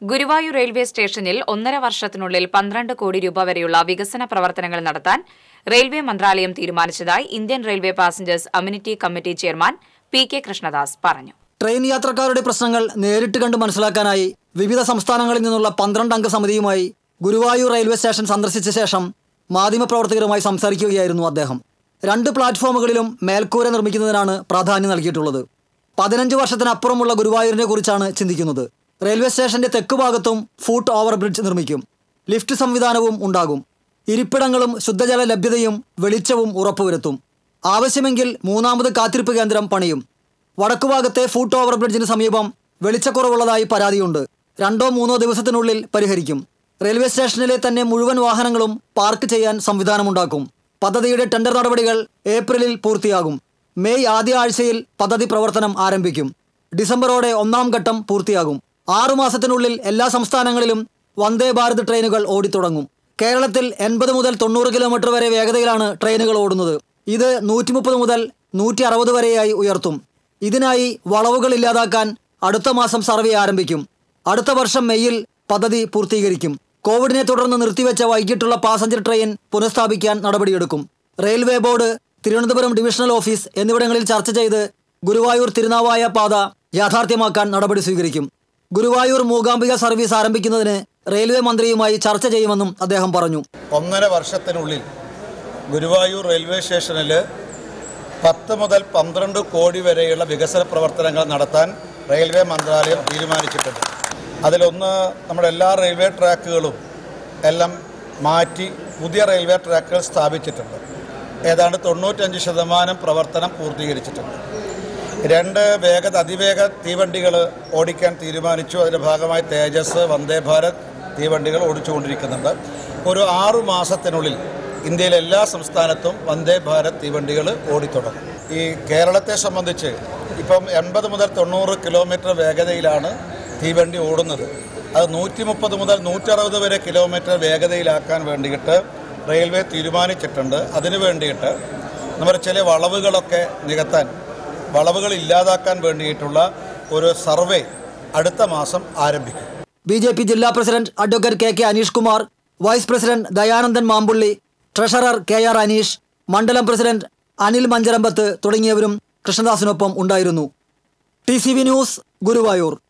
Guruvayur railway സ്റ്റേഷനിൽ ഒന്നര വർഷത്തിനുള്ളിൽ പന്ത്രണ്ട് കോടി രൂപ വരെയുള്ള വികസന പ്രവർത്തനങ്ങൾ നടത്താൻ റെയിൽവേ മന്ത്രാലയം തീരുമാനിച്ചതായി Indian railway passengers amenity committee chairman P K Krishnadas പറഞ്ഞു ട്രെയിൻ യാത്രക്കാരുടെ പ്രശ്നങ്ങൾ നേരിട്ട് കണ്ട് മനസ്സിലാക്കാനായി വിവിധ സംസ്ഥാനങ്ങളിൽ നിന്നുള്ള പന്ത്രണ്ട് അംഗ സമിതിയുമായി ഗുരുവായൂർ റെയിൽവേ സ്റ്റേഷൻ സന്ദർശിച്ച ശേഷം മാധ്യമപ്രവർത്തകരുമായി സംസാരിക്കുകയായിരുന്നു അദ്ദേഹം രണ്ട് പ്ലാറ്റ്ഫോമുകളിലും മേൽക്കൂര നിർമ്മിക്കുന്നതിനാണ് പ്രാധാന്യം നൽകിയിട്ടുള്ളത് പതിനഞ്ച് വർഷത്തിനപ്പുറമുള്ള ഗുരുവായൂരിനെ കുറിച്ചാണ് ചിന്തിക്കുന്നത് റെയിൽവേ സ്റ്റേഷന്റെ തെക്കുഭാഗത്തും ഫൂട്ട് ഓവർ ബ്രിഡ്ജ് നിർമ്മിക്കും ലിഫ്റ്റ് സംവിധാനവും ഉണ്ടാകും ഇരിപ്പിടങ്ങളും ശുദ്ധജല ലഭ്യതയും വെളിച്ചവും ഉറപ്പുവരുത്തും ആവശ്യമെങ്കിൽ മൂന്നാമത് കാത്തിരിപ്പ് കേന്ദ്രം പണിയും വടക്കുഭാഗത്തെ ഫൂട്ട് ഓവർ ബ്രിഡ്ജിന് സമീപം വെളിച്ചക്കുറവുള്ളതായി പരാതിയുണ്ട് രണ്ടോ മൂന്നോ ദിവസത്തിനുള്ളിൽ പരിഹരിക്കും റെയിൽവേ സ്റ്റേഷനിലെ തന്നെ മുഴുവൻ വാഹനങ്ങളും പാർക്ക് ചെയ്യാൻ സംവിധാനമുണ്ടാക്കും പദ്ധതിയുടെ ടെൻഡർ നടപടികൾ ഏപ്രിലിൽ പൂർത്തിയാകും മെയ് ആദ്യ ആഴ്ചയിൽ പദ്ധതി പ്രവർത്തനം ആരംഭിക്കും ഡിസംബറോടെ ഒന്നാം ഘട്ടം പൂർത്തിയാകും ആറുമാസത്തിനുള്ളിൽ എല്ലാ സംസ്ഥാനങ്ങളിലും വന്ദേ ഭാരത് ട്രെയിനുകൾ ഓടിത്തുടങ്ങും കേരളത്തിൽ എൺപത് മുതൽ തൊണ്ണൂറ് കിലോമീറ്റർ വരെ വേഗതയിലാണ് ട്രെയിനുകൾ ഓടുന്നത് ഇത് നൂറ്റി മുപ്പത് മുതൽ നൂറ്റി അറുപത് വരെയായി ഉയർത്തും ഇതിനായി വളവുകൾ ഇല്ലാതാക്കാൻ അടുത്ത മാസം സർവേ ആരംഭിക്കും അടുത്ത വർഷം മെയ്യിൽ പദ്ധതി പൂർത്തീകരിക്കും കോവിഡിനെ തുടർന്ന് നിർത്തിവെച്ച വൈകിട്ടുള്ള പാസഞ്ചർ ട്രെയിൻ പുനഃസ്ഥാപിക്കാൻ നടപടിയെടുക്കും railway board Thiruvananthapuram divisional office എന്നിവിടങ്ങളിൽ ചർച്ച ചെയ്ത് ഗുരുവായൂർ തിരുനാവായ പാത യാഥാർത്ഥ്യമാക്കാൻ നടപടി സ്വീകരിക്കും ഗുരുവായൂർ മൂകാംബിക സർവീസ് ആരംഭിക്കുന്നതിന് റെയിൽവേ മന്ത്രിയുമായി ചർച്ച ചെയ്യുമെന്നും അദ്ദേഹം പറഞ്ഞു ഒന്നര വർഷത്തിനുള്ളിൽ ഗുരുവായൂർ റെയിൽവേ സ്റ്റേഷനിൽ പത്ത് മുതൽ പന്ത്രണ്ട് കോടി വരെയുള്ള വികസന പ്രവർത്തനങ്ങൾ നടത്താൻ റെയിൽവേ മന്ത്രാലയം തീരുമാനിച്ചിട്ടുണ്ട് അതിലൊന്ന് നമ്മുടെ എല്ലാ റെയിൽവേ ട്രാക്കുകളും എല്ലാം മാറ്റി പുതിയ റെയിൽവേ ട്രാക്കുകൾ സ്ഥാപിച്ചിട്ടുണ്ട് ഏതാണ്ട് തൊണ്ണൂറ്റഞ്ച് ശതമാനം പ്രവർത്തനം പൂർത്തീകരിച്ചിട്ടുണ്ട് രണ്ട് വേഗത അതിവേഗ തീവണ്ടികൾ ഓടിക്കാൻ തീരുമാനിച്ചു അതിൻ്റെ ഭാഗമായി തേജസ് വന്ദേ ഭാരത് തീവണ്ടികൾ ഓടിച്ചുകൊണ്ടിരിക്കുന്നുണ്ട് ഒരു ആറു മാസത്തിനുള്ളിൽ ഇന്ത്യയിലെ എല്ലാ സംസ്ഥാനത്തും വന്ദേ ഭാരത് തീവണ്ടികൾ ഓടിത്തുടങ്ങും ഈ കേരളത്തെ സംബന്ധിച്ച് ഇപ്പം എൺപത് മുതൽ തൊണ്ണൂറ് കിലോമീറ്റർ വേഗതയിലാണ് തീവണ്ടി ഓടുന്നത് അത് നൂറ്റി മുപ്പത് മുതൽ നൂറ്ററുപത് വരെ കിലോമീറ്റർ വേഗതയിലാക്കാൻ വേണ്ടിയിട്ട് റെയിൽവേ തീരുമാനിച്ചിട്ടുണ്ട് അതിനു വേണ്ടിയിട്ട് നമ്മുടെ ചില വളവുകളൊക്കെ നികത്താൻ വളവുകൾ ഇല്ലാതാക്കാൻ വേണ്ടിയിട്ടുള്ള ഒരു സർവേ അടുത്ത മാസം ആരംഭിക്കും ബി ജെ പി ജില്ലാ president advocate K K Aneesh Kumar vice president Dayanandan Mampully treasurer K R Aneesh മണ്ഡലം പ്രസിഡന്റ് അനിൽ മഞ്ചരമ്പത്ത് തുടങ്ങിയവരും കൃഷ്ണദാസിനൊപ്പം ഉണ്ടായിരുന്നു T C V news Guruvayur